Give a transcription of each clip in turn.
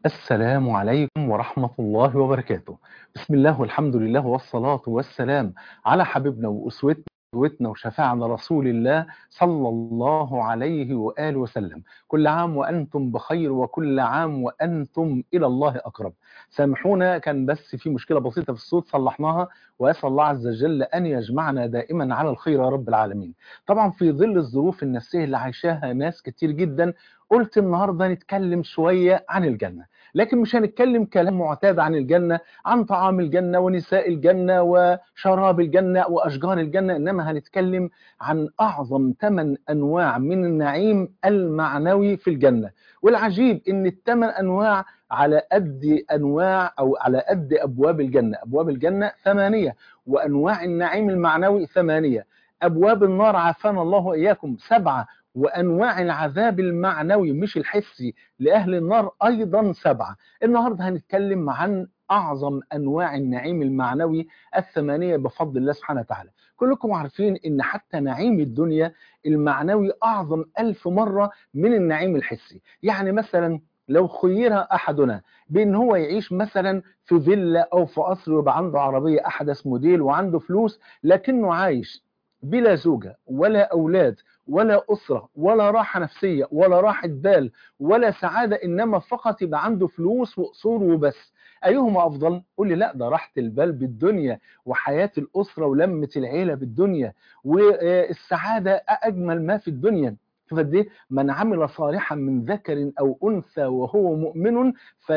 السلام عليكم ورحمة الله وبركاته بسم الله والحمد لله والصلاة والسلام على حبيبنا وأسوتنا وقدوتنا وشفاعنا رسول الله صلى الله عليه وآله وسلم كل عام وأنتم بخير وكل عام وأنتم إلى الله أقرب سامحونا كان بس في مشكلة بسيطة في الصوت صلحناها وأسأل الله عز وجل أن يجمعنا دائما على الخير يا رب العالمين طبعا في ظل الظروف النفسية اللي عايشاها ناس كتير جدا قلت النهاردة نتكلم شوية عن الجنة لكن مش هنتكلم كلام معتاد عن الجنة عن طعام الجنة ونساء الجنة وشراب الجنة وأشجار الجنة إنما هنتكلم عن أعظم ثمان أنواع من النعيم المعنوي في الجنة والعجيب إن الثمان أنواع على قد أنواع أو على قد أبواب الجنة أبواب الجنة ثمانية وأنواع النعيم المعنوي ثمانية أبواب النار عافانا الله وإياكم سبعة وانواع العذاب المعنوي مش الحسي لاهل النار ايضا سبعه النهارده هنتكلم عن اعظم انواع النعيم المعنوي الثمانيه بفضل الله سبحانه وتعالى كلكم عارفين ان حتى نعيم الدنيا المعنوي اعظم ألف مره من النعيم الحسي يعني مثلا لو خير احدنا بان هو يعيش مثلا في فيلا او في قصر ويبقى عنده عربيه احدث موديل وعنده فلوس لكنه عايش بلا زوجه ولا اولاد ولا أسرة ولا راحة نفسية ولا راحة بال ولا سعادة إنما فقط يبقى عنده فلوس وقصور وبس أيهما أفضل؟ قول لي لا ده راحة البال بالدنيا وحياة الأسرة ولمة العيلة بالدنيا والسعادة أجمل ما في الدنيا فدي من عمل صالحا من ذكر أو أنثى وهو مؤمن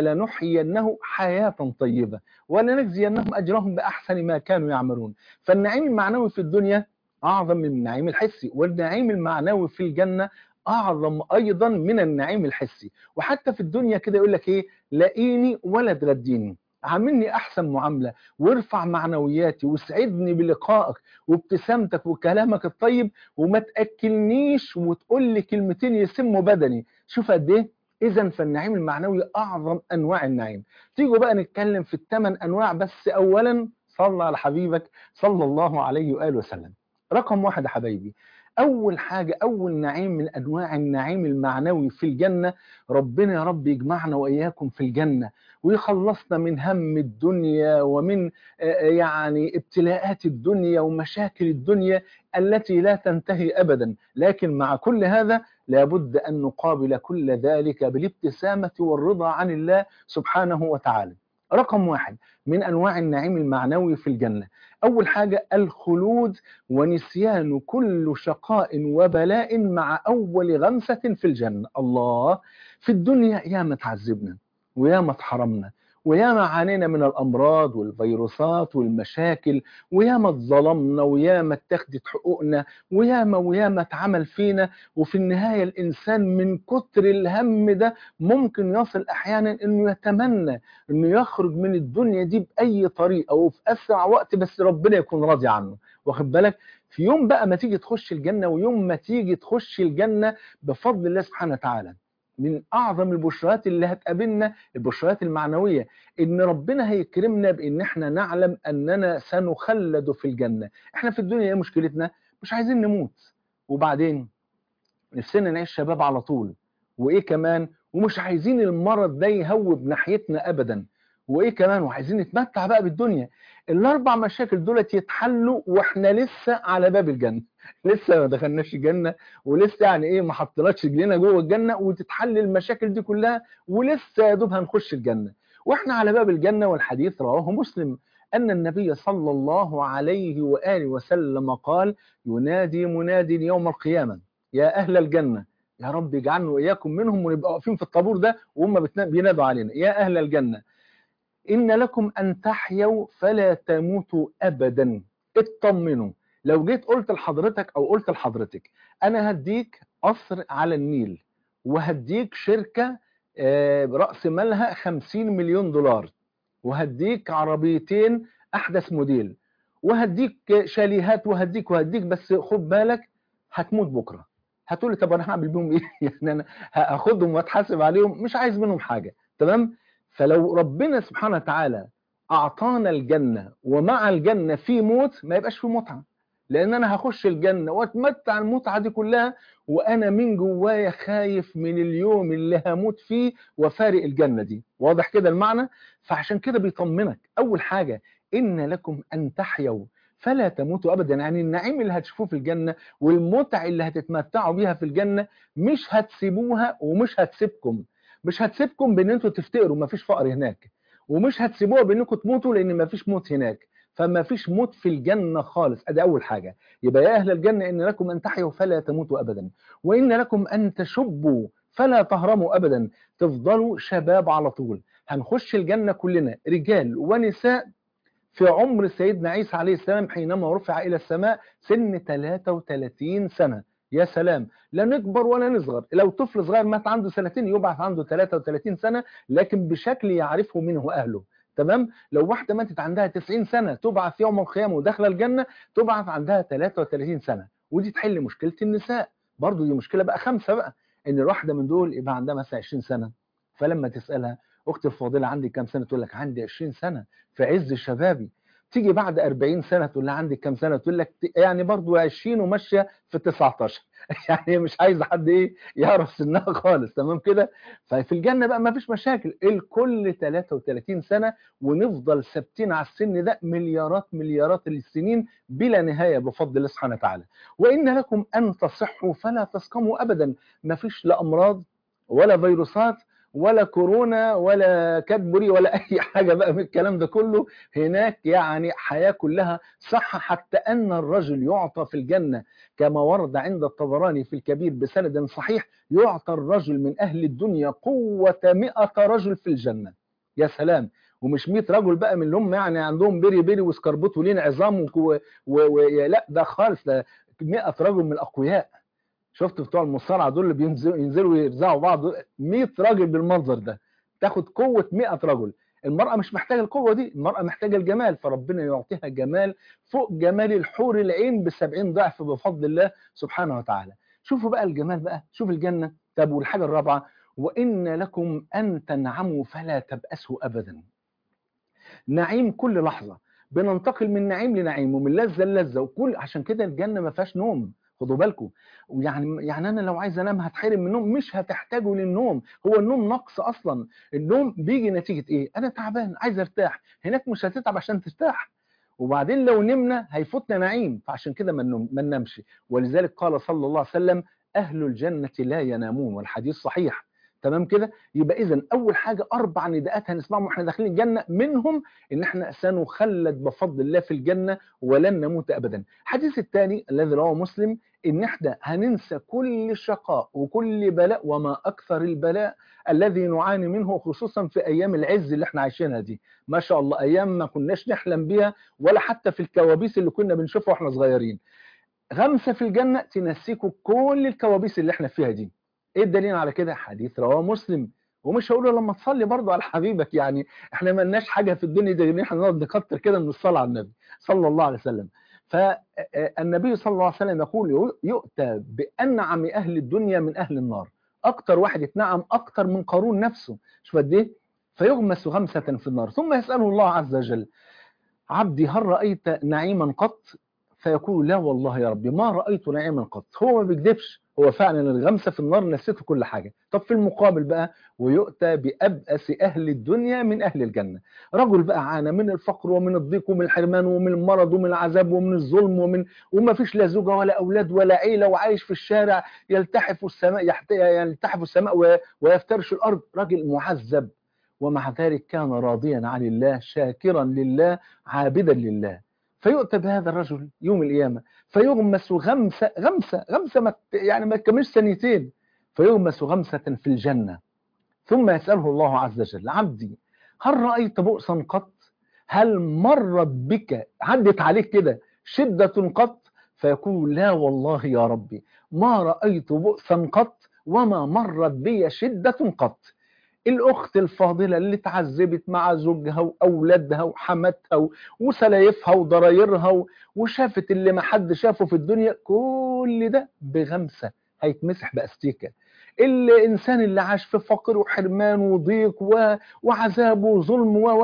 فلنحيينه حياة طيبة ولنجزينهم أجرهم بأحسن ما كانوا يعملون فالنعيم المعنوي في الدنيا أعظم من النعيم الحسي والنعيم المعنوي في الجنة أعظم أيضا من النعيم الحسي وحتى في الدنيا كده يقول لك إيه لاقيني ولا تغديني عاملني أحسن معاملة وارفع معنوياتي واسعدني بلقائك وابتسامتك وكلامك الطيب وما تأكلنيش وتقول لي كلمتين يسموا بدني شوف قد إيه إذا فالنعيم المعنوي أعظم أنواع النعيم تيجوا بقى نتكلم في الثمان أنواع بس أولا صلى على حبيبك صلى الله عليه وآله وسلم رقم واحد يا حبايبي أول حاجة أول نعيم من أنواع النعيم المعنوي في الجنة ربنا يا رب يجمعنا وإياكم في الجنة ويخلصنا من هم الدنيا ومن يعني ابتلاءات الدنيا ومشاكل الدنيا التي لا تنتهي أبدا لكن مع كل هذا لابد أن نقابل كل ذلك بالابتسامة والرضا عن الله سبحانه وتعالى رقم واحد من أنواع النعيم المعنوي في الجنة أول حاجة الخلود ونسيان كل شقاء وبلاء مع أول غمسة في الجنة الله في الدنيا يا ما تعذبنا ويا ما اتحرمنا ويا ما عانينا من الأمراض والفيروسات والمشاكل ويا ما اتظلمنا ويا ما اتخذت حقوقنا ويا ما ويا ما اتعمل فينا وفي النهاية الإنسان من كتر الهم ده ممكن يصل أحيانا أنه يتمنى أنه يخرج من الدنيا دي بأي طريقة وفي أسرع وقت بس ربنا يكون راضي عنه واخد بالك في يوم بقى ما تيجي تخش الجنة ويوم ما تيجي تخش الجنة بفضل الله سبحانه وتعالى من اعظم البشرات اللي هتقابلنا البشرات المعنويه ان ربنا هيكرمنا بان احنا نعلم اننا سنخلد في الجنه احنا في الدنيا ايه مشكلتنا مش عايزين نموت وبعدين نفسنا نعيش شباب على طول وايه كمان ومش عايزين المرض ده يهوب ناحيتنا ابدا وايه كمان وعايزين نتمتع بقى بالدنيا الاربع مشاكل دولت يتحلوا واحنا لسه على باب الجنه لسه ما دخلناش الجنه ولسه يعني ايه ما حطيناش رجلينا جوه الجنه وتتحل المشاكل دي كلها ولسه يا دوب هنخش الجنه واحنا على باب الجنه والحديث رواه مسلم ان النبي صلى الله عليه واله وسلم قال ينادي مناد يوم القيامه يا اهل الجنه يا رب اجعلنا واياكم منهم ونبقى واقفين في الطابور ده وهم بينادوا علينا يا اهل الجنه إن لكم أن تحيوا فلا تموتوا أبدا اطمنوا لو جيت قلت لحضرتك أو قلت لحضرتك أنا هديك قصر على النيل وهديك شركة رأس مالها 50 مليون دولار وهديك عربيتين أحدث موديل وهديك شاليهات وهديك وهديك بس خد بالك هتموت بكرة هتقول لي طب أنا هعمل بيهم إيه يعني أنا هاخدهم واتحاسب عليهم مش عايز منهم حاجة تمام فلو ربنا سبحانه وتعالى أعطانا الجنة ومع الجنة في موت ما يبقاش في متعة لان انا هخش الجنه واتمتع المتعه دي كلها وانا من جوايا خايف من اليوم اللي هموت فيه وفارق الجنه دي واضح كده المعنى فعشان كده بيطمنك اول حاجه ان لكم ان تحيوا فلا تموتوا ابدا يعني النعيم اللي هتشوفوه في الجنه والمتع اللي هتتمتعوا بيها في الجنه مش هتسيبوها ومش هتسيبكم مش هتسيبكم بان انتوا تفتقروا مفيش فقر هناك ومش هتسيبوها بانكم تموتوا لان مفيش موت هناك فما فيش موت في الجنة خالص ادي اول حاجة يبقى يا اهل الجنة ان لكم ان تحيوا فلا تموتوا ابدا وان لكم ان تشبوا فلا تهرموا ابدا تفضلوا شباب على طول هنخش الجنة كلنا رجال ونساء في عمر سيدنا عيسى عليه السلام حينما رفع الى السماء سن 33 سنة يا سلام لا نكبر ولا نصغر لو طفل صغير مات عنده سنتين يبعث عنده 33 سنة لكن بشكل يعرفه منه اهله تمام لو واحده ماتت عندها 90 سنه تبعث يوم القيامه وداخله الجنه تبعث عندها 33 سنه ودي تحل مشكله النساء برضو دي مشكله بقى خمسه بقى ان الواحده من دول يبقى عندها مثلا 20 سنه فلما تسالها اختي الفاضله عندي كام سنه تقول لك عندي 20 سنه في عز شبابي تيجي بعد 40 سنه تقول لها عندك كام سنه تقول لك يعني برضو 20 وماشيه في 19 يعني مش عايزه حد ايه يعرف سنها خالص تمام كده ففي الجنه بقى ما فيش مشاكل الكل 33 سنه ونفضل ثابتين على السن ده مليارات مليارات السنين بلا نهايه بفضل الله سبحانه وتعالى وان لكم ان تصحوا فلا تسقموا ابدا ما فيش لا امراض ولا فيروسات ولا كورونا ولا كادبري ولا اي حاجه بقى من الكلام ده كله هناك يعني حياه كلها صحه حتى ان الرجل يعطى في الجنه كما ورد عند الطبراني في الكبير بسند صحيح يعطى الرجل من اهل الدنيا قوه 100 رجل في الجنه يا سلام ومش 100 رجل بقى من اللي هم يعني عندهم بيري بيري وسكربوت ولين عظام و... و... و... لا ده خالص ده 100 رجل من الاقوياء شفت بتوع المصارعه دول اللي بينزلوا ينزلوا يرزعوا بعض 100 راجل بالمنظر ده تاخد قوه 100 رجل المرأة مش محتاجة القوة دي المرأة محتاجة الجمال فربنا يعطيها جمال فوق جمال الحور العين بسبعين ضعف بفضل الله سبحانه وتعالى شوفوا بقى الجمال بقى شوف الجنة طب والحاجة الرابعة وإن لكم أن تنعموا فلا تبأسوا أبدا نعيم كل لحظة بننتقل من نعيم لنعيم ومن لذة للذة وكل عشان كده الجنة ما فيهاش نوم خدوا بالكم يعني يعني انا لو عايز انام هتحرم من النوم مش هتحتاجوا للنوم هو النوم نقص اصلا النوم بيجي نتيجه ايه انا تعبان عايز ارتاح هناك مش هتتعب عشان ترتاح وبعدين لو نمنا هيفوتنا نعيم فعشان كده ما ننامش ولذلك قال صلى الله عليه وسلم اهل الجنه لا ينامون والحديث صحيح تمام كده يبقى اذا اول حاجه اربع نداءات هنسمعهم واحنا داخلين الجنه منهم ان احنا سنخلد بفضل الله في الجنه ولن نموت ابدا الحديث الثاني الذي رواه مسلم ان احنا هننسى كل شقاء وكل بلاء وما اكثر البلاء الذي نعاني منه خصوصا في ايام العز اللي احنا عايشينها دي ما شاء الله ايام ما كناش نحلم بيها ولا حتى في الكوابيس اللي كنا بنشوفها واحنا صغيرين غمسه في الجنه تنسيكوا كل الكوابيس اللي احنا فيها دي ايه الدليل على كده حديث رواه مسلم ومش هقوله لما تصلي برضه على حبيبك يعني احنا ما لناش حاجه في الدنيا دي ان احنا نقعد نكتر كده من الصلاه على النبي صلى الله عليه وسلم فالنبي صلى الله عليه وسلم يقول يؤتى بانعم اهل الدنيا من اهل النار اكتر واحد اتنعم اكتر من قارون نفسه شوف قد ايه فيغمس غمسه في النار ثم يساله الله عز وجل عبدي هل رايت نعيما قط فيقول لا والله يا ربي ما رايت نعيما قط هو ما بيكذبش هو فعلا الغمسه في النار نسيته كل حاجه طب في المقابل بقى ويؤتى بأبأس أهل الدنيا من أهل الجنة رجل بقى عانى من الفقر ومن الضيق ومن الحرمان ومن المرض ومن العذاب ومن الظلم ومن وما فيش لا زوجة ولا أولاد ولا عيلة وعايش في الشارع يلتحف السماء يحت... يلتحف السماء ويفترش الأرض راجل معذب ومع ذلك كان راضيا عن الله شاكرا لله عابدا لله فيؤتى بهذا الرجل يوم القيامة فيغمس غمسة غمسة غمسة ما يعني ما تكملش ثانيتين فيغمس غمسة في الجنة ثم يسأله الله عز وجل عبدي هل رأيت بؤسا قط هل مرت بك عدت عليك كده شدة قط فيقول لا والله يا ربي ما رأيت بؤسا قط وما مرت بي شدة قط الأخت الفاضلة اللي اتعذبت مع زوجها وأولادها وحماتها وسلايفها وضرايرها وشافت اللي ما حد شافه في الدنيا كل ده بغمسة هيتمسح بأستيكة الإنسان اللي عاش في فقر وحرمان وضيق وعذاب وظلم و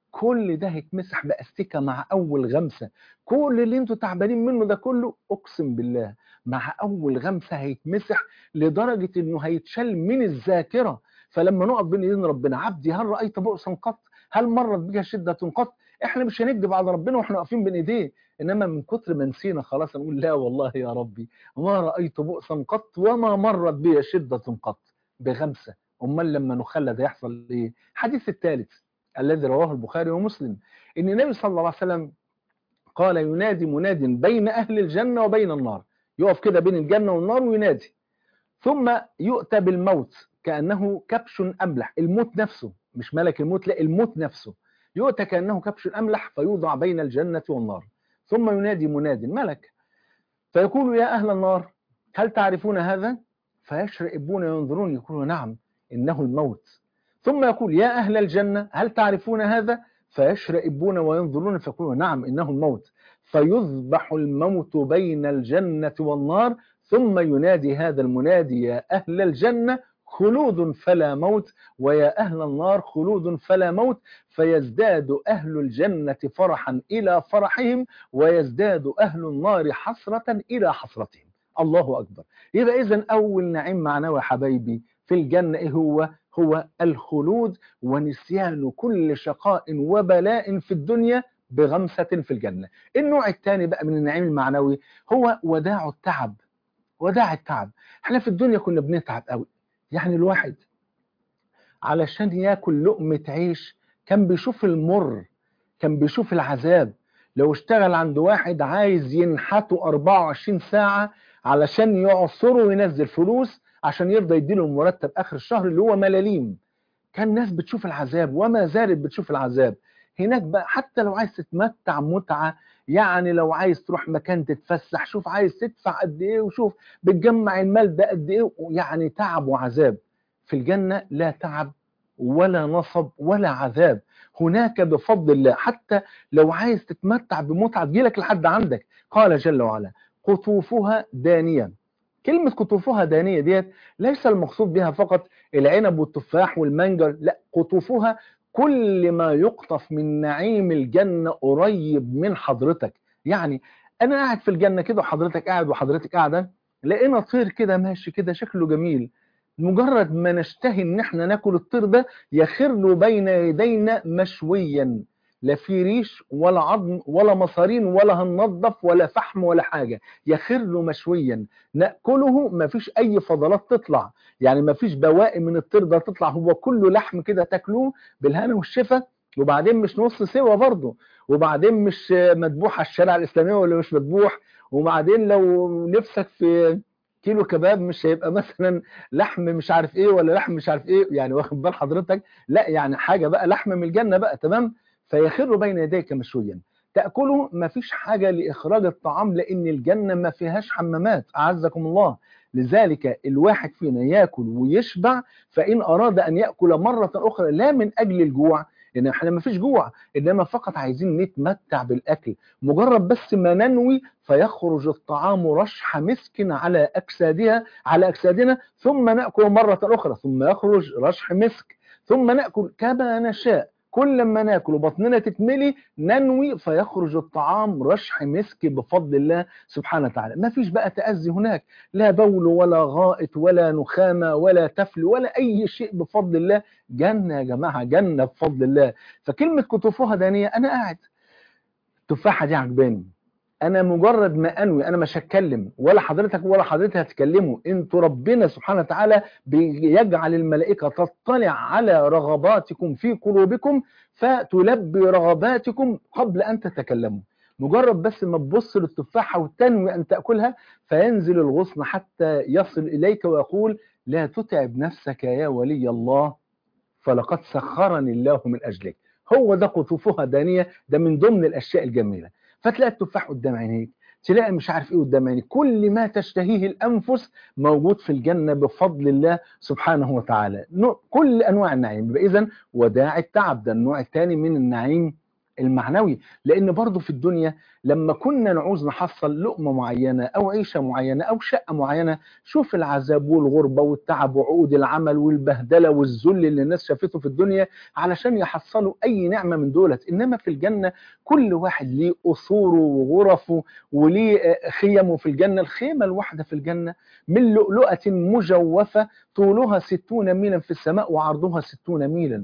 كل ده هيتمسح باستيكه مع اول غمسه كل اللي انتوا تعبانين منه ده كله اقسم بالله مع اول غمسه هيتمسح لدرجه انه هيتشال من الذاكره فلما نقف بين ايدين ربنا عبدي هل رايت بؤسا قط هل مرت بك شده قط احنا مش هنكذب على ربنا واحنا واقفين بين ايديه انما من كتر ما نسينا خلاص نقول لا والله يا ربي ما رايت بؤسا قط وما مرت بي شده قط بغمسه امال لما نخلد هيحصل ايه الحديث الثالث الذي رواه البخاري ومسلم ان النبي صلى الله عليه وسلم قال ينادي مناد بين اهل الجنه وبين النار يقف كده بين الجنه والنار وينادي ثم يؤتى بالموت كانه كبش املح الموت نفسه مش ملك الموت لا الموت نفسه يؤتى كانه كبش املح فيوضع بين الجنه والنار ثم ينادي مناد ملك فيقول يا اهل النار هل تعرفون هذا فيشرئبون ينظرون يقولون نعم انه الموت ثم يقول يا أهل الجنة هل تعرفون هذا فيشرئبون وينظرون فيقولون نعم إنه الموت فيذبح الموت بين الجنة والنار ثم ينادي هذا المنادي يا أهل الجنة خلود فلا موت ويا أهل النار خلود فلا موت فيزداد أهل الجنة فرحا إلى فرحهم ويزداد أهل النار حسرة إلى حسرتهم الله أكبر يبقى إذن أول نعيم معنوي حبايبي في الجنة إيه هو هو الخلود ونسيان كل شقاء وبلاء في الدنيا بغمسة في الجنة النوع الثاني بقى من النعيم المعنوي هو وداع التعب وداع التعب احنا في الدنيا كنا بنتعب قوي يعني الواحد علشان ياكل لقمة عيش كان بيشوف المر كان بيشوف العذاب لو اشتغل عند واحد عايز ينحته 24 ساعة علشان يعصره وينزل فلوس عشان يرضى يديله المرتب اخر الشهر اللي هو ملاليم كان ناس بتشوف العذاب وما زالت بتشوف العذاب هناك بقى حتى لو عايز تتمتع متعة يعني لو عايز تروح مكان تتفسح شوف عايز تدفع قد ايه وشوف بتجمع المال ده قد ايه يعني تعب وعذاب في الجنة لا تعب ولا نصب ولا عذاب هناك بفضل الله حتى لو عايز تتمتع بمتعة تجيلك لحد عندك قال جل وعلا قطوفها دانية كلمة قطوفها دانية ديت ليس المقصود بها فقط العنب والتفاح والمانجر لا قطوفها كل ما يقطف من نعيم الجنة قريب من حضرتك يعني أنا قاعد في الجنة كده وحضرتك قاعد وحضرتك قاعدة لقينا طير كده ماشي كده شكله جميل مجرد ما نشتهي ان احنا ناكل الطير ده يخر بين يدينا مشويا لا في ريش ولا عظم ولا مصارين ولا هننضف ولا فحم ولا حاجة يخر مشويا نأكله ما فيش أي فضلات تطلع يعني ما فيش بواقي من الطير ده تطلع هو كله لحم كده تاكلوه بالهنا والشفا وبعدين مش نص سوا برضه وبعدين مش مذبوح على الشارع الإسلامي ولا مش مذبوح وبعدين لو نفسك في كيلو كباب مش هيبقى مثلا لحم مش عارف ايه ولا لحم مش عارف ايه يعني واخد بال حضرتك لا يعني حاجة بقى لحم من الجنة بقى تمام فيخر بين يديك مشويا تأكله ما فيش حاجة لإخراج الطعام لأن الجنة ما فيهاش حمامات أعزكم الله لذلك الواحد فينا يأكل ويشبع فإن أراد أن يأكل مرة أخرى لا من أجل الجوع لأن احنا ما فيش جوع إنما فقط عايزين نتمتع بالأكل مجرد بس ما ننوي فيخرج الطعام رشح مسك على أجسادها على أجسادنا ثم نأكل مرة أخرى ثم يخرج رشح مسك ثم نأكل كما نشاء كل ما ناكل وبطننا تتملي ننوي فيخرج الطعام رشح مسك بفضل الله سبحانه وتعالى ما فيش بقى تأذي هناك لا بول ولا غائط ولا نخامة ولا تفل ولا أي شيء بفضل الله جنة يا جماعة جنة بفضل الله فكلمة كتوفها دانية أنا قاعد التفاحة دي عجباني انا مجرد ما انوي انا مش هتكلم ولا حضرتك ولا حضرتك هتكلموا انتوا ربنا سبحانه وتعالى بيجعل الملائكه تطلع على رغباتكم في قلوبكم فتلبي رغباتكم قبل ان تتكلموا مجرد بس ما تبص للتفاحه وتنوي ان تاكلها فينزل الغصن حتى يصل اليك ويقول لا تتعب نفسك يا ولي الله فلقد سخرني الله من اجلك هو ده قطوفها دانيه ده من ضمن الاشياء الجميله فتلاقي التفاح قدام عينيك تلاقي مش عارف ايه قدام عينيك كل ما تشتهيه الانفس موجود في الجنه بفضل الله سبحانه وتعالى كل انواع النعيم اذا وداع التعب ده النوع الثاني من النعيم المعنوي لان برضه في الدنيا لما كنا نعوز نحصل لقمه معينه او عيشه معينه او شقه معينه شوف العذاب والغربه والتعب وعقود العمل والبهدله والذل اللي الناس شافته في الدنيا علشان يحصلوا اي نعمه من دولت انما في الجنه كل واحد ليه قصوره وغرفه وليه خيمه في الجنه الخيمه الواحده في الجنه من لؤلؤه مجوفه طولها ستون ميلا في السماء وعرضها ستون ميلا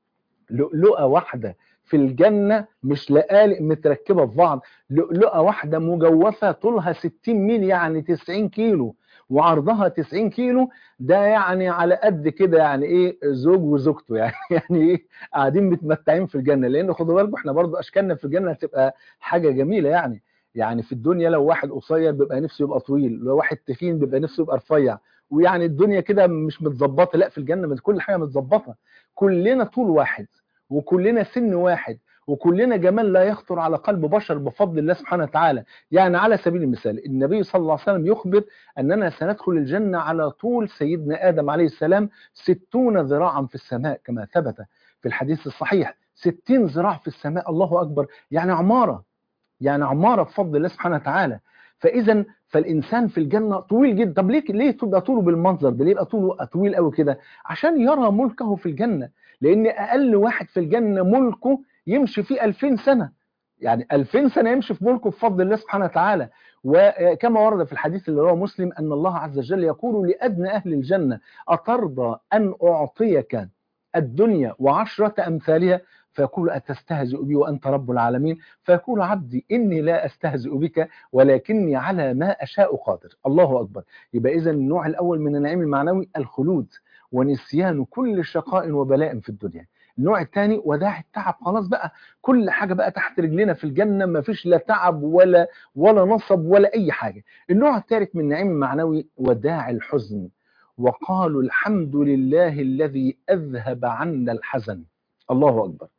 لؤلؤه واحده في الجنة مش لقالق متركبة في بعض لؤلؤة واحدة مجوفة طولها 60 ميل يعني 90 كيلو وعرضها 90 كيلو ده يعني على قد كده يعني ايه زوج وزوجته يعني يعني ايه قاعدين متمتعين في الجنة لان خدوا بالكم احنا برضو اشكالنا في الجنة هتبقى حاجة جميلة يعني يعني في الدنيا لو واحد قصير بيبقى نفسه يبقى طويل لو واحد تخين بيبقى نفسه يبقى رفيع ويعني الدنيا كده مش متظبطه لا في الجنه كل حاجه متظبطه كلنا طول واحد وكلنا سن واحد وكلنا جمال لا يخطر على قلب بشر بفضل الله سبحانه وتعالى يعني على سبيل المثال النبي صلى الله عليه وسلم يخبر أننا سندخل الجنة على طول سيدنا آدم عليه السلام ستون ذراعا في السماء كما ثبت في الحديث الصحيح ستين ذراع في السماء الله أكبر يعني عمارة يعني عمارة بفضل الله سبحانه وتعالى فإذا فالإنسان في الجنة طويل جدا طب ليه ليه تبقى طوله بالمنظر ده ليه يبقى طوله طويل قوي كده عشان يرى ملكه في الجنة لأن أقل واحد في الجنة ملكه يمشي فيه 2000 سنة يعني 2000 سنة يمشي في ملكه بفضل الله سبحانه وتعالى وكما ورد في الحديث اللي رواه مسلم أن الله عز وجل يقول لأدنى أهل الجنة أترضى أن أعطيك الدنيا وعشرة أمثالها فيقول أتستهزئ بي وأنت رب العالمين فيقول عبدي إني لا أستهزئ بك ولكني على ما أشاء قادر الله أكبر يبقى إذا النوع الأول من النعيم المعنوي الخلود ونسيان كل شقاء وبلاء في الدنيا النوع الثاني وداع التعب خلاص بقى كل حاجة بقى تحت رجلنا في الجنة ما فيش لا تعب ولا ولا نصب ولا أي حاجة النوع الثالث من النعيم المعنوي وداع الحزن وقالوا الحمد لله الذي أذهب عنا الحزن الله أكبر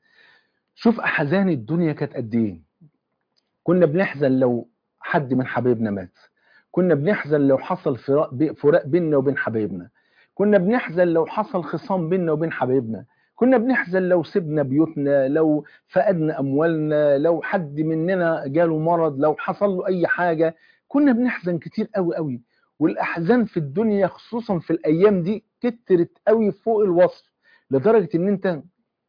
شوف أحزان الدنيا كانت قد إيه كنا بنحزن لو حد من حبايبنا مات كنا بنحزن لو حصل فراق فراق بيننا وبين حبايبنا كنا بنحزن لو حصل خصام بيننا وبين حبايبنا كنا بنحزن لو سبنا بيوتنا لو فقدنا أموالنا لو حد مننا جاله مرض لو حصل له أي حاجة كنا بنحزن كتير قوي قوي والأحزان في الدنيا خصوصا في الأيام دي كترت قوي فوق الوصف لدرجة إن أنت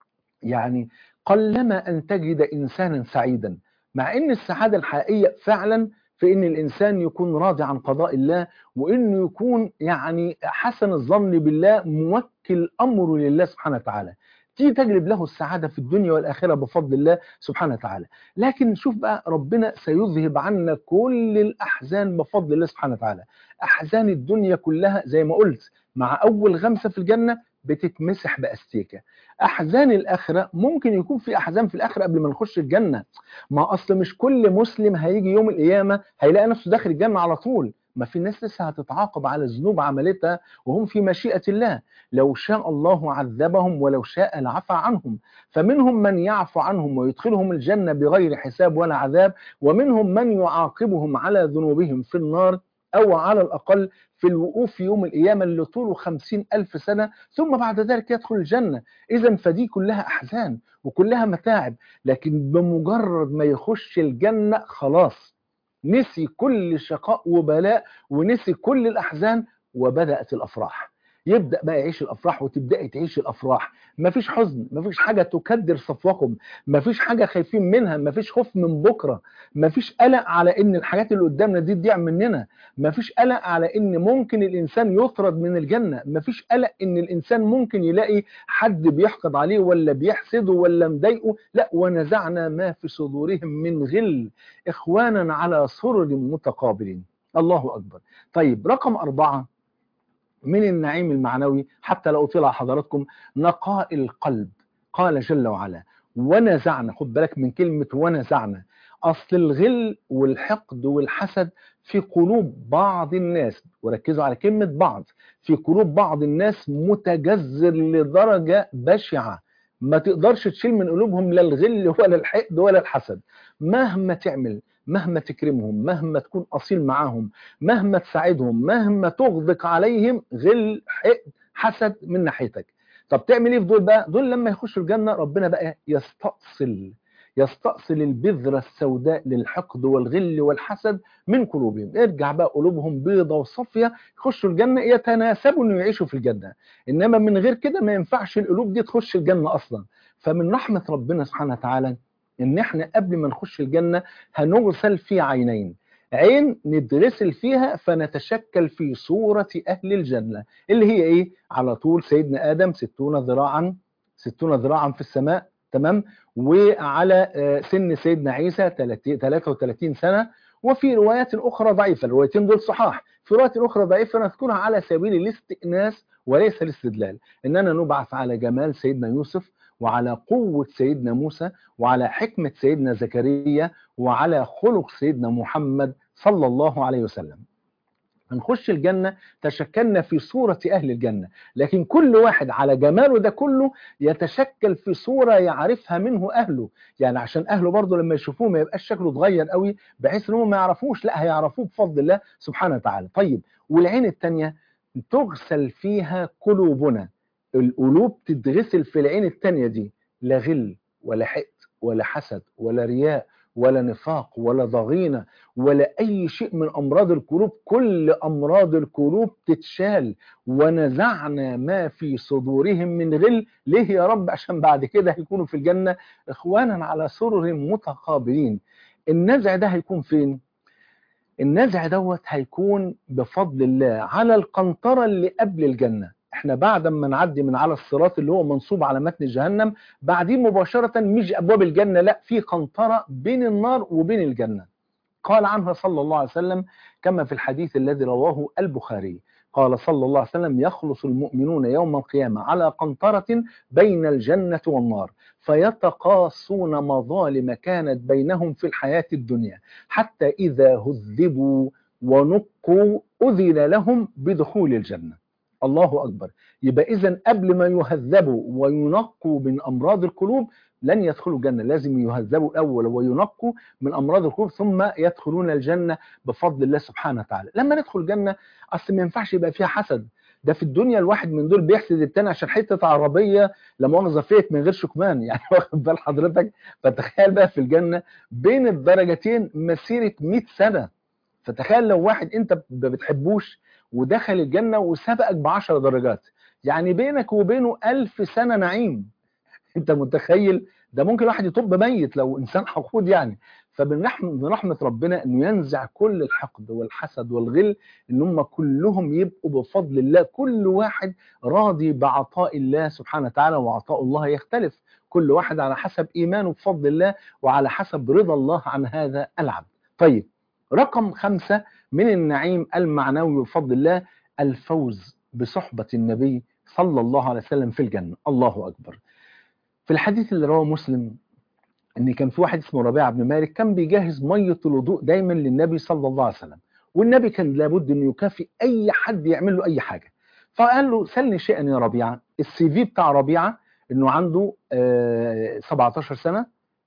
يعني قلما أن تجد إنسانا سعيدا مع أن السعادة الحقيقية فعلا في أن الإنسان يكون راضي عن قضاء الله وأنه يكون يعني حسن الظن بالله موكل أمره لله سبحانه وتعالى تيجي تجلب له السعادة في الدنيا والآخرة بفضل الله سبحانه وتعالى لكن شوف بقى ربنا سيذهب عنا كل الأحزان بفضل الله سبحانه وتعالى أحزان الدنيا كلها زي ما قلت مع أول غمسة في الجنة بتتمسح باستيكه احزان الاخره ممكن يكون في احزان في الاخره قبل ما نخش الجنه ما اصل مش كل مسلم هيجي يوم القيامه هيلاقي نفسه داخل الجنه على طول ما في ناس لسه هتتعاقب على ذنوب عملتها وهم في مشيئه الله لو شاء الله عذبهم ولو شاء لعفى عنهم فمنهم من يعفو عنهم ويدخلهم الجنه بغير حساب ولا عذاب ومنهم من يعاقبهم على ذنوبهم في النار أو على الأقل في الوقوف في يوم القيامة اللي طوله خمسين ألف سنة ثم بعد ذلك يدخل الجنة إذا فدي كلها أحزان وكلها متاعب لكن بمجرد ما يخش الجنة خلاص نسي كل شقاء وبلاء ونسي كل الأحزان وبدأت الأفراح يبدا بقى يعيش الافراح وتبداي تعيش الافراح مفيش حزن مفيش حاجه تكدر صفوكم مفيش حاجه خايفين منها مفيش خوف من بكره مفيش قلق على ان الحاجات اللي قدامنا دي تضيع مننا مفيش قلق على ان ممكن الانسان يطرد من الجنه مفيش قلق ان الانسان ممكن يلاقي حد بيحقد عليه ولا بيحسده ولا مضايقه لا ونزعنا ما في صدورهم من غل اخوانا على سرر متقابلين الله اكبر طيب رقم أربعة من النعيم المعنوي حتى لو طلع حضراتكم نقاء القلب قال جل وعلا ونزعنا خد بالك من كلمة ونزعنا أصل الغل والحقد والحسد في قلوب بعض الناس وركزوا على كلمة بعض في قلوب بعض الناس متجذر لدرجة بشعة ما تقدرش تشيل من قلوبهم لا الغل ولا الحقد ولا الحسد مهما تعمل مهما تكرمهم مهما تكون أصيل معاهم مهما تساعدهم مهما تغدق عليهم غل حقد حسد من ناحيتك طب تعمل ايه في دول بقى دول لما يخشوا الجنة ربنا بقى يستأصل يستأصل البذرة السوداء للحقد والغل والحسد من قلوبهم ارجع بقى قلوبهم بيضة وصافية يخشوا الجنة يتناسبوا انه يعيشوا في الجنة انما من غير كده ما ينفعش القلوب دي تخش الجنة اصلا فمن رحمة ربنا سبحانه وتعالى ان احنا قبل ما نخش الجنة هنغسل في عينين عين نتغسل فيها فنتشكل في صورة أهل الجنة اللي هي إيه؟ على طول سيدنا آدم ستون ذراعا ستون ذراعا في السماء تمام وعلى سن سيدنا عيسى 33 سنة وفي روايات أخرى ضعيفة الروايتين دول صحاح في روايات أخرى ضعيفة نذكرها على سبيل الاستئناس وليس الاستدلال إننا نبعث على جمال سيدنا يوسف وعلى قوة سيدنا موسى وعلى حكمة سيدنا زكريا وعلى خلق سيدنا محمد صلى الله عليه وسلم هنخش الجنة تشكلنا في صورة أهل الجنة لكن كل واحد على جماله ده كله يتشكل في صورة يعرفها منه أهله يعني عشان أهله برضه لما يشوفوه ما يبقاش شكله اتغير قوي بحيث أنهم ما يعرفوش لا هيعرفوه بفضل الله سبحانه وتعالى طيب والعين التانية تغسل فيها قلوبنا القلوب تتغسل في العين التانية دي لا غل ولا حقد ولا حسد ولا رياء ولا نفاق ولا ضغينة ولا أي شيء من أمراض القلوب كل أمراض القلوب تتشال ونزعنا ما في صدورهم من غل ليه يا رب عشان بعد كده هيكونوا في الجنة إخوانا على سرر متقابلين النزع ده هيكون فين؟ النزع دوت هيكون بفضل الله على القنطرة اللي قبل الجنة احنا بعد ما نعدي من على الصراط اللي هو منصوب على متن جهنم بعدين مباشرة مش أبواب الجنة لا في قنطرة بين النار وبين الجنة قال عنها صلى الله عليه وسلم كما في الحديث الذي رواه البخاري قال صلى الله عليه وسلم يخلص المؤمنون يوم القيامة على قنطرة بين الجنة والنار فيتقاصون مظالم كانت بينهم في الحياة الدنيا حتى إذا هذبوا ونقوا أذن لهم بدخول الجنة الله أكبر يبقى إذا قبل ما يهذبوا وينقوا من أمراض القلوب لن يدخلوا الجنة لازم يهذبوا الأول وينقوا من أمراض القلوب ثم يدخلون الجنة بفضل الله سبحانه وتعالى لما ندخل الجنة أصل ما ينفعش يبقى فيها حسد ده في الدنيا الواحد من دول بيحسد التاني عشان حته عربيه لا مؤاخذه فيت من غير شكمان يعني واخد بال حضرتك فتخيل بقى في الجنه بين الدرجتين مسيره 100 سنه فتخيل لو واحد انت ما بتحبوش ودخل الجنة وسبقك بعشر درجات يعني بينك وبينه ألف سنة نعيم انت متخيل ده ممكن واحد يطب ميت لو إنسان حقود يعني فمن رحمة, رحمة ربنا أنه ينزع كل الحقد والحسد والغل أن هم كلهم يبقوا بفضل الله كل واحد راضي بعطاء الله سبحانه وتعالى وعطاء الله يختلف كل واحد على حسب إيمانه بفضل الله وعلى حسب رضا الله عن هذا العبد طيب رقم خمسة من النعيم المعنوي بفضل الله الفوز بصحبة النبي صلى الله عليه وسلم في الجنة الله أكبر في الحديث اللي رواه مسلم ان كان في واحد اسمه ربيعه بن مالك كان بيجهز ميه الوضوء دايما للنبي صلى الله عليه وسلم والنبي كان لابد انه يكافئ اي حد يعمل له اي حاجه فقال له سلني شيئا يا ربيعه السي في بتاع ربيعه انه عنده آه 17 سنه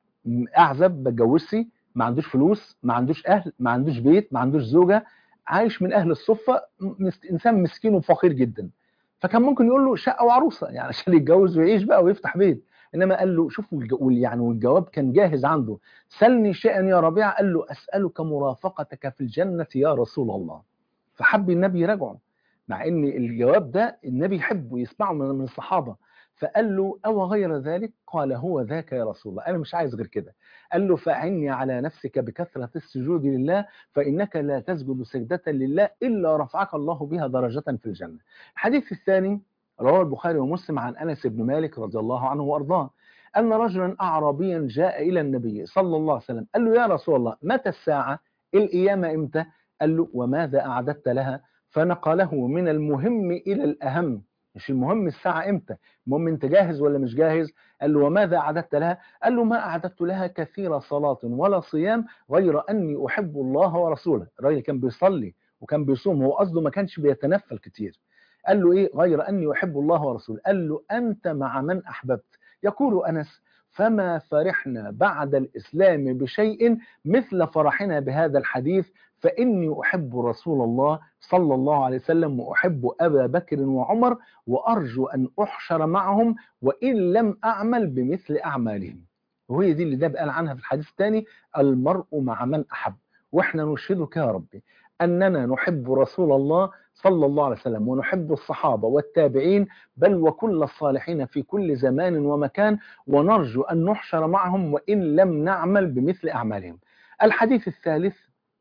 اعزب ما اتجوزش ما عندوش فلوس ما عندوش اهل ما عندوش بيت ما عندوش زوجه عايش من اهل الصفه انسان مسكين وفقير جدا فكان ممكن يقول له شقه وعروسه يعني عشان يتجوز ويعيش بقى ويفتح بيت انما قال له شوف يعني والجواب كان جاهز عنده سلني شيئا يا ربيع قال له اسالك مرافقتك في الجنه يا رسول الله فحب النبي يراجعه مع ان الجواب ده النبي يحبه يسمعه من الصحابه فقال له او غير ذلك قال هو ذاك يا رسول الله انا مش عايز غير كده قال له فعني على نفسك بكثره السجود لله فانك لا تسجد سجده لله الا رفعك الله بها درجه في الجنه الحديث الثاني رواه البخاري ومسلم عن انس بن مالك رضي الله عنه وارضاه ان رجلا اعرابيا جاء الى النبي صلى الله عليه وسلم قال له يا رسول الله متى الساعه القيامه امتى قال له وماذا اعددت لها فنقله من المهم الى الاهم مش المهم الساعة امتى المهم انت جاهز ولا مش جاهز قال له وماذا أعددت لها قال له ما أعددت لها كثير صلاة ولا صيام غير أني أحب الله ورسوله الراجل كان بيصلي وكان بيصوم هو قصده ما كانش بيتنفل كتير قال له إيه غير أني أحب الله ورسوله قال له أنت مع من أحببت يقول أنس فما فرحنا بعد الإسلام بشيء مثل فرحنا بهذا الحديث فإني أحب رسول الله صلى الله عليه وسلم وأحب أبا بكر وعمر وأرجو أن أحشر معهم وإن لم أعمل بمثل أعمالهم وهي دي اللي ده قال عنها في الحديث الثاني المرء مع من أحب وإحنا نشهدك يا ربي أننا نحب رسول الله صلى الله عليه وسلم ونحب الصحابة والتابعين بل وكل الصالحين في كل زمان ومكان ونرجو أن نحشر معهم وإن لم نعمل بمثل أعمالهم الحديث الثالث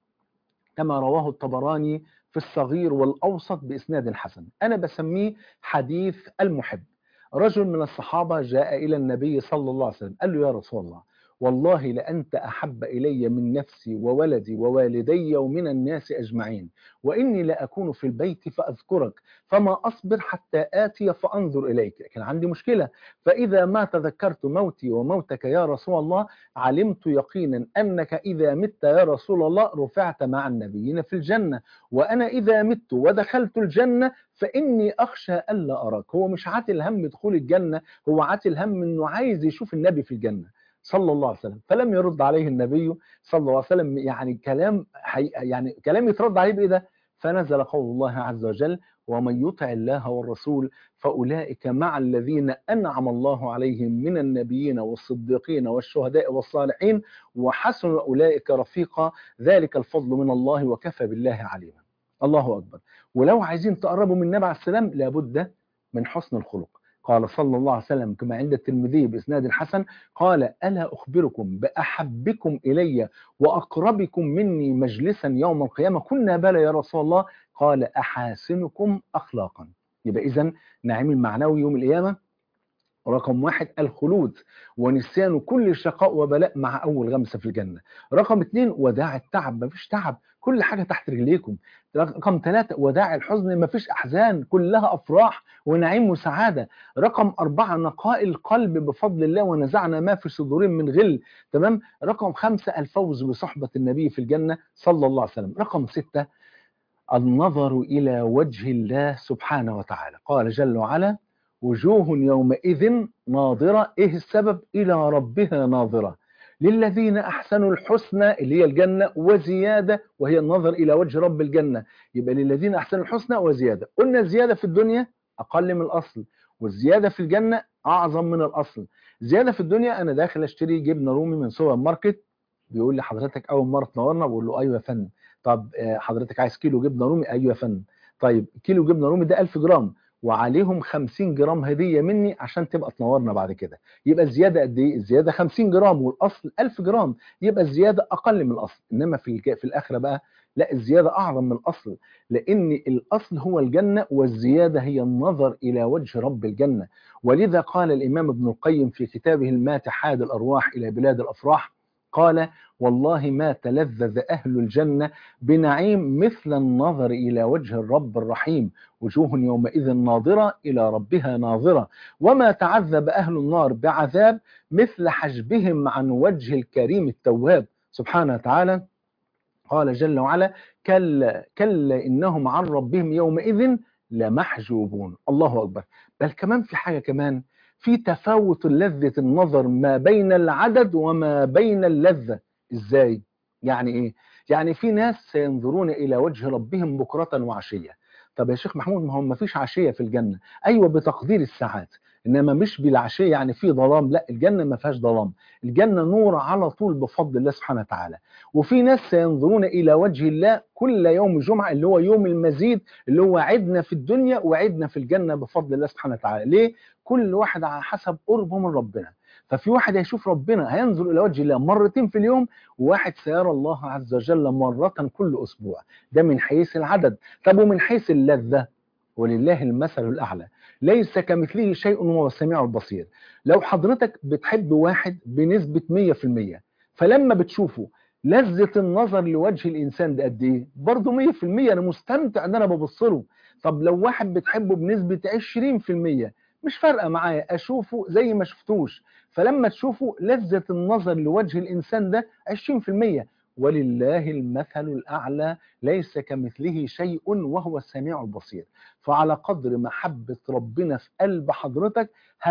كما رواه الطبراني في الصغير والأوسط بإسناد حسن أنا بسميه حديث المحب رجل من الصحابة جاء إلى النبي صلى الله عليه وسلم قال له يا رسول الله والله لأنت أحب إلي من نفسي وولدي ووالدي ومن الناس أجمعين وإني لأكون في البيت فأذكرك فما أصبر حتى آتي فأنظر إليك لكن عندي مشكلة فإذا ما تذكرت موتي وموتك يا رسول الله علمت يقينا أنك إذا مت يا رسول الله رفعت مع النبيين في الجنة وأنا إذا مت ودخلت الجنة فإني أخشى ألا أراك هو مش عاتل هم دخول الجنة هو عاتل هم أنه عايز يشوف النبي في الجنة صلى الله عليه وسلم فلم يرد عليه النبي صلى الله عليه وسلم يعني كلام حي يعني كلام يترد عليه بايه ده فنزل قول الله عز وجل ومن يطع الله والرسول فاولئك مع الذين انعم الله عليهم من النبيين والصديقين والشهداء والصالحين وحسن اولئك رفيقا ذلك الفضل من الله وكفى بالله عليما الله اكبر ولو عايزين تقربوا من النبي عليه السلام لابد من حسن الخلق قال صلى الله عليه وسلم كما عند الترمذي بإسناد الحسن قال ألا أخبركم بأحبكم إلي وأقربكم مني مجلسا يوم القيامة كنا بلى يا رسول الله قال أحاسنكم أخلاقا يبقى إذن نعيم المعنوي يوم القيامة رقم واحد الخلود ونسيان كل شقاء وبلاء مع أول غمسة في الجنة رقم اثنين وداع التعب مفيش تعب كل حاجة تحت رجليكم رقم ثلاثة وداع الحزن مفيش أحزان كلها أفراح ونعيم وسعادة رقم أربعة نقاء القلب بفضل الله ونزعنا ما في صدورهم من غل تمام رقم خمسة الفوز بصحبة النبي في الجنة صلى الله عليه وسلم رقم ستة النظر إلى وجه الله سبحانه وتعالى قال جل وعلا وجوه يومئذ ناظرة إيه السبب إلى ربها ناظرة للذين أحسنوا الحسنى اللي هي الجنة وزيادة وهي النظر إلى وجه رب الجنة يبقى للذين أحسنوا الحسنى وزيادة قلنا الزيادة في الدنيا أقل من الأصل والزيادة في الجنة أعظم من الأصل زيادة في الدنيا أنا داخل أشتري جبنة رومي من سوبر ماركت بيقول لي حضرتك أول مرة تنورنا بقول له أيوة يا فندم طب حضرتك عايز كيلو جبنة رومي أيوة يا فندم طيب كيلو جبنة رومي ده 1000 جرام وعليهم 50 جرام هدية مني عشان تبقى تنورنا بعد كده يبقى الزيادة قد ايه الزيادة 50 جرام والاصل 1000 جرام يبقى الزيادة اقل من الاصل انما في في الاخرة بقى لا الزيادة اعظم من الاصل لان الاصل هو الجنة والزيادة هي النظر الى وجه رب الجنة ولذا قال الامام ابن القيم في كتابه الماتحاد الارواح الى بلاد الافراح قال والله ما تلذذ أهل الجنة بنعيم مثل النظر إلى وجه الرب الرحيم وجوه يومئذ ناظرة إلى ربها ناظرة وما تعذب أهل النار بعذاب مثل حجبهم عن وجه الكريم التواب سبحانه وتعالى قال جل وعلا كلا كلا إنهم عن ربهم يومئذ لمحجوبون الله أكبر بل كمان في حاجة كمان في تفاوت لذة النظر ما بين العدد وما بين اللذة ازاي يعني ايه يعني في ناس سينظرون الى وجه ربهم بكرة وعشية طب يا شيخ محمود ما هو ما فيش عشية في الجنة ايوه بتقدير الساعات انما مش بالعشية يعني في ظلام لا الجنة ما فيهاش ظلام الجنة نور على طول بفضل الله سبحانه وتعالى وفي ناس سينظرون الى وجه الله كل يوم جمعة اللي هو يوم المزيد اللي هو عدنا في الدنيا وعدنا في الجنة بفضل الله سبحانه وتعالى ليه كل واحد على حسب قربه من ربنا ففي واحد هيشوف ربنا هينظر إلى وجه الله مرتين في اليوم وواحد سيرى الله عز وجل مرة كل أسبوع ده من حيث العدد طب ومن حيث اللذة ولله المثل الأعلى ليس كمثله شيء وهو السميع البصير لو حضرتك بتحب واحد بنسبة 100% فلما بتشوفه لذة النظر لوجه الإنسان ده قد إيه؟ برضه 100% أنا مستمتع إن أنا ببص له طب لو واحد بتحبه بنسبة 20% مش فارقة معايا أشوفه زي ما شفتوش فلما تشوفوا لذة النظر لوجه الإنسان ده 20% ولله المثل الأعلى ليس كمثله شيء وهو السميع البصير فعلى قدر محبة ربنا في قلب حضرتك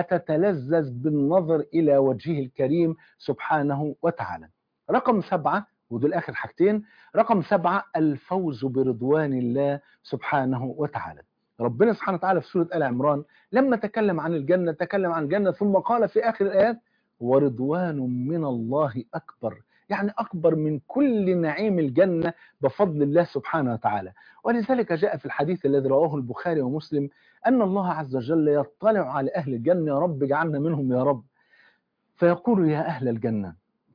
هتتلذذ بالنظر إلى وجهه الكريم سبحانه وتعالى رقم سبعة ودول آخر حاجتين رقم سبعة الفوز برضوان الله سبحانه وتعالى ربنا سبحانه وتعالى في سورة آل عمران لما تكلم عن الجنة تكلم عن الجنة ثم قال في آخر الآيات ورضوان من الله أكبر يعني أكبر من كل نعيم الجنة بفضل الله سبحانه وتعالى ولذلك جاء في الحديث الذي رواه البخاري ومسلم أن الله عز وجل يطلع على أهل الجنة يا رب اجعلنا منهم يا رب فيقول يا أهل الجنة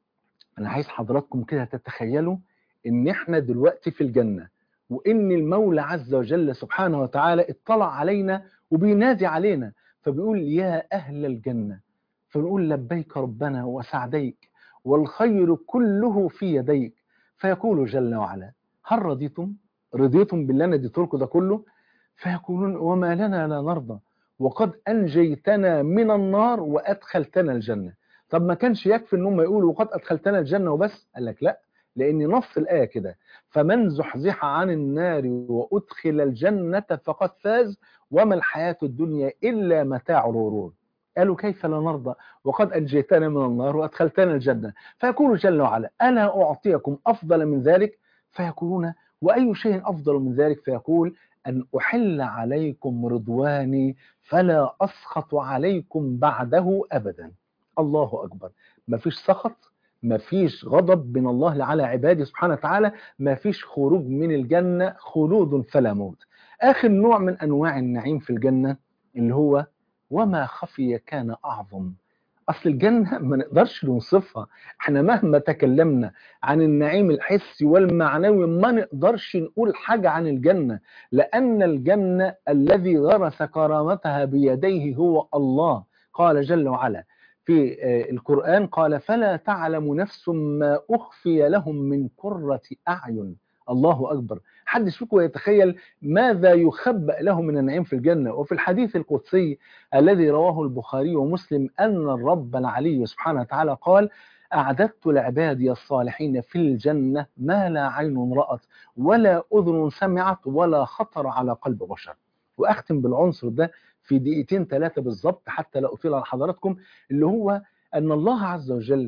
أنا عايز حضراتكم كده تتخيلوا إن إحنا دلوقتي في الجنة وإن المولى عز وجل سبحانه وتعالى اطلع علينا وبينادي علينا فبيقول يا أهل الجنة فنقول لبيك ربنا وسعديك والخير كله في يديك فيقول جل وعلا هل رضيتم رضيتم بالله نديت لكم ده كله فيقولون وما لنا لا نرضى وقد أنجيتنا من النار وأدخلتنا الجنة طب ما كانش يكفي ان هم يقولوا وقد أدخلتنا الجنة وبس قال لك لا لأن نص الآية كده فمن زحزح عن النار وأدخل الجنة فقد فاز وما الحياة الدنيا إلا متاع الغرور قالوا كيف لا نرضى وقد أنجيتنا من النار وأدخلتنا الجنة فيقول جل وعلا ألا أعطيكم أفضل من ذلك فيقولون وأي شيء أفضل من ذلك فيقول أن أحل عليكم رضواني فلا أسخط عليكم بعده أبدا الله أكبر ما فيش سخط ما فيش غضب من الله على عباده سبحانه وتعالى ما فيش خروج من الجنة خلود فلا موت آخر نوع من أنواع النعيم في الجنة اللي هو وما خفي كان أعظم أصل الجنة ما نقدرش نوصفها احنا مهما تكلمنا عن النعيم الحسي والمعنوي ما نقدرش نقول حاجة عن الجنة لأن الجنة الذي غرس كرامتها بيديه هو الله قال جل وعلا في القرآن قال فلا تعلم نفس ما أخفي لهم من قرة أعين الله أكبر حدش فيكم يتخيل ماذا يخبأ له من النعيم في الجنة وفي الحديث القدسي الذي رواه البخاري ومسلم أن الرب العلي سبحانه وتعالى قال أعددت لعبادي الصالحين في الجنة ما لا عين رأت ولا أذن سمعت ولا خطر على قلب بشر وأختم بالعنصر ده في دقيقتين ثلاثة بالظبط حتى لا أطيل على حضراتكم اللي هو أن الله عز وجل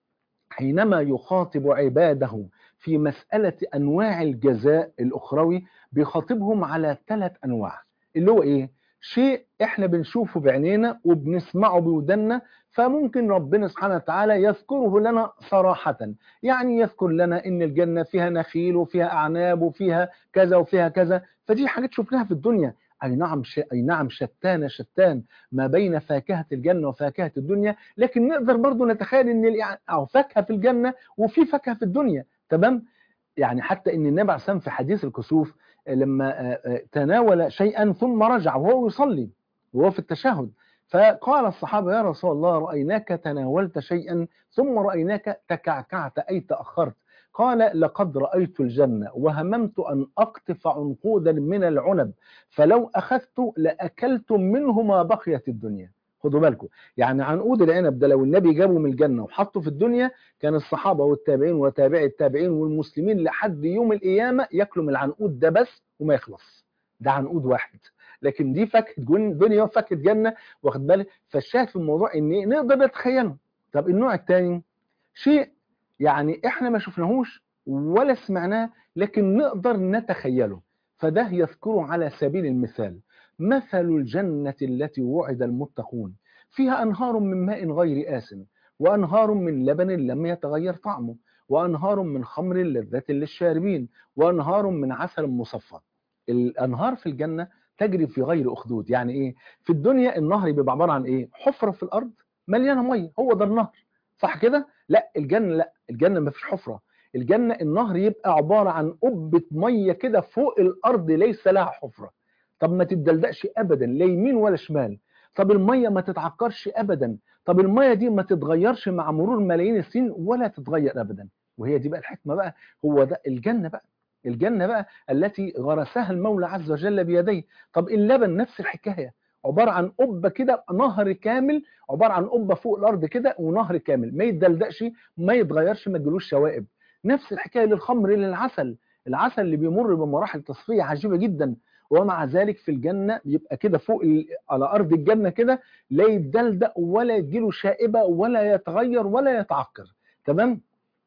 حينما يخاطب عباده في مسألة أنواع الجزاء الأخروي بيخاطبهم على ثلاث أنواع اللي هو إيه؟ شيء إحنا بنشوفه بعينينا وبنسمعه بودنا فممكن ربنا سبحانه وتعالى يذكره لنا صراحة يعني يذكر لنا إن الجنة فيها نخيل وفيها أعناب وفيها كذا وفيها كذا فدي حاجات شفناها في الدنيا أي نعم ش... أي نعم شتان شتان ما بين فاكهة الجنة وفاكهة الدنيا لكن نقدر برضو نتخيل إن ال... أو فاكهة في الجنة وفي فاكهة في الدنيا تمام يعني حتى ان النبي عليه الصلاه في حديث الكسوف لما تناول شيئا ثم رجع وهو يصلي وهو في التشهد فقال الصحابه يا رسول الله رايناك تناولت شيئا ثم رايناك تكعكعت اي تاخرت قال لقد رايت الجنه وهممت ان اقطف عنقودا من العنب فلو اخذت لاكلت منه ما بقيت الدنيا خدوا بالكم يعني عنقود العنب ده لو النبي جابه من الجنة وحطه في الدنيا كان الصحابة والتابعين وتابعي التابعين والمسلمين لحد يوم القيامة ياكلوا من العنقود ده بس وما يخلص ده عنقود واحد لكن دي فاكهة دنيا وفاكهة جنة واخد بالك فالشاهد في الموضوع ان نقدر نتخيله طب النوع الثاني شيء يعني احنا ما شفناهوش ولا سمعناه لكن نقدر نتخيله فده يذكره على سبيل المثال مثل الجنة التي وعد المتقون فيها أنهار من ماء غير آسن وأنهار من لبن لم يتغير طعمه وأنهار من خمر لذة للشاربين وأنهار من عسل مصفى الأنهار في الجنة تجري في غير أخدود يعني إيه في الدنيا النهر بيبقى عبارة عن إيه حفرة في الأرض مليانة مية هو ده النهر صح كده لا الجنة لا الجنة ما فيش حفرة الجنة النهر يبقى عبارة عن قبة مية كده فوق الأرض ليس لها حفرة طب ما تتدلدقش ابدا لا يمين ولا شمال طب الميه ما تتعكرش ابدا طب الميه دي ما تتغيرش مع مرور ملايين السنين ولا تتغير ابدا وهي دي بقى الحكمه بقى هو ده الجنه بقى الجنه بقى التي غرسها المولى عز وجل بيديه طب اللبن نفس الحكايه عباره عن قبه كده نهر كامل عباره عن قبه فوق الارض كده ونهر كامل ما يتدلدقش ما يتغيرش ما تجيلوش شوائب نفس الحكايه للخمر للعسل العسل اللي بيمر بمراحل تصفيه عجيبه جدا ومع ذلك في الجنة يبقى كده فوق على أرض الجنة كده لا يتدلدق ولا يجيله شائبة ولا يتغير ولا يتعكر تمام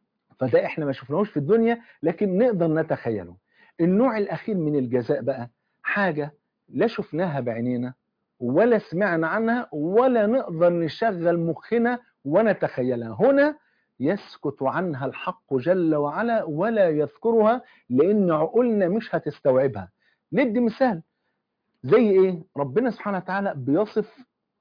فده احنا ما شفناهوش في الدنيا لكن نقدر نتخيله النوع الأخير من الجزاء بقى حاجة لا شفناها بعينينا ولا سمعنا عنها ولا نقدر نشغل مخنا ونتخيلها هنا يسكت عنها الحق جل وعلا ولا يذكرها لأن عقولنا مش هتستوعبها ندي مثال زي إيه ربنا سبحانه وتعالى بيصف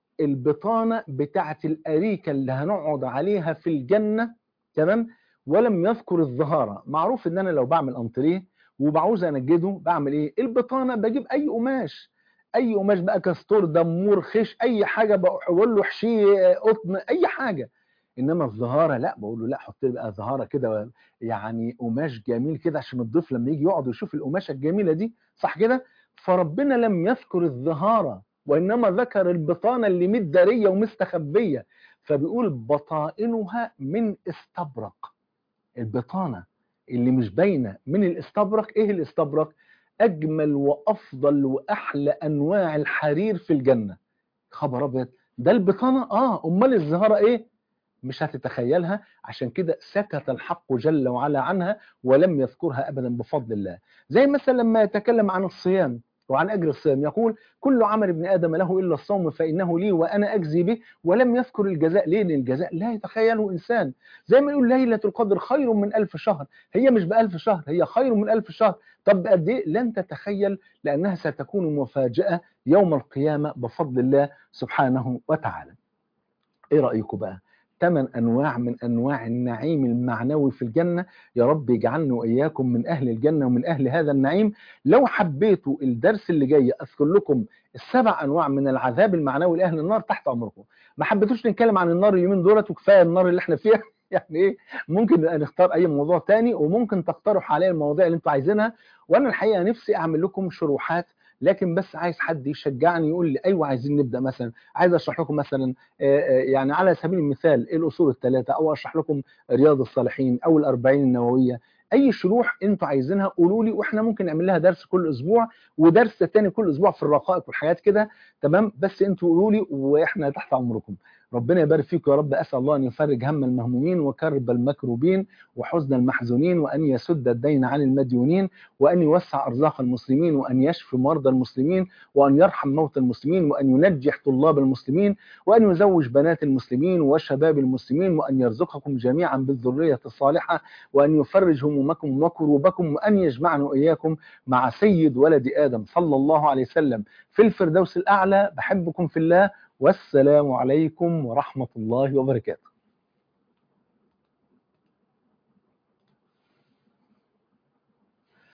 البطانة بتاعة الأريكة اللي هنقعد عليها في الجنة تمام ولم يذكر الظهارة معروف ان انا لو بعمل انتريه وبعوز انجده بعمل ايه البطانة بجيب اي قماش اي قماش بقى كاستور دمور خش اي حاجة بقول له حشيه قطن اي حاجة انما الظهارة لا بقول له لا حط لي بقى ظهارة كده يعني قماش جميل كده عشان الضيف لما يجي يقعد ويشوف القماشة الجميلة دي صح كده فربنا لم يذكر الظهارة وإنما ذكر البطانة اللي متدارية ومستخبية فبيقول بطائنها من استبرق البطانة اللي مش باينة من الاستبرق ايه الاستبرق اجمل وافضل واحلى انواع الحرير في الجنة خبر ابيض ده البطانة اه امال الزهرة ايه مش هتتخيلها عشان كده سكت الحق جل وعلا عنها ولم يذكرها ابدا بفضل الله زي مثلا لما يتكلم عن الصيام وعن أجر الصيام يقول كل عمل ابن آدم له إلا الصوم فإنه لي وأنا أجزي به ولم يذكر الجزاء ليه لأن الجزاء لا يتخيله إنسان زي ما يقول ليلة القدر خير من ألف شهر هي مش بألف شهر هي خير من ألف شهر طب قد إيه لن تتخيل لأنها ستكون مفاجأة يوم القيامة بفضل الله سبحانه وتعالى إيه رأيكم بقى ثمان أنواع من أنواع النعيم المعنوي في الجنة يا رب يجعلنا وإياكم من أهل الجنة ومن أهل هذا النعيم لو حبيتوا الدرس اللي جاي أذكر لكم السبع أنواع من العذاب المعنوي لأهل النار تحت أمركم ما حبيتوش نتكلم عن النار اليومين دولت وكفاية النار اللي احنا فيها يعني ايه ممكن نختار اي موضوع تاني وممكن تقترحوا عليا المواضيع اللي انتوا عايزينها وانا الحقيقه نفسي اعمل لكم شروحات لكن بس عايز حد يشجعني يقول لي ايوه عايزين نبدا مثلا عايز اشرح لكم مثلا يعني على سبيل المثال الاصول الثلاثه او اشرح لكم رياض الصالحين او الأربعين النوويه اي شروح انتوا عايزينها قولوا لي واحنا ممكن نعمل لها درس كل اسبوع ودرس تاني كل اسبوع في الرقائق والحاجات كده تمام بس انتوا قولوا لي واحنا تحت امركم ربنا يبارك فيكم يا رب اسال الله ان يفرج هم المهمومين وكرب المكروبين وحزن المحزونين وان يسد الدين عن المديونين وان يوسع ارزاق المسلمين وان يشفي مرضى المسلمين وان يرحم موتى المسلمين وان ينجح طلاب المسلمين وان يزوج بنات المسلمين وشباب المسلمين وان يرزقكم جميعا بالذريه الصالحه وان يفرج همومكم وكروبكم وان يجمعنا واياكم مع سيد ولد ادم صلى الله عليه وسلم في الفردوس الاعلى بحبكم في الله والسلام عليكم ورحمة الله وبركاته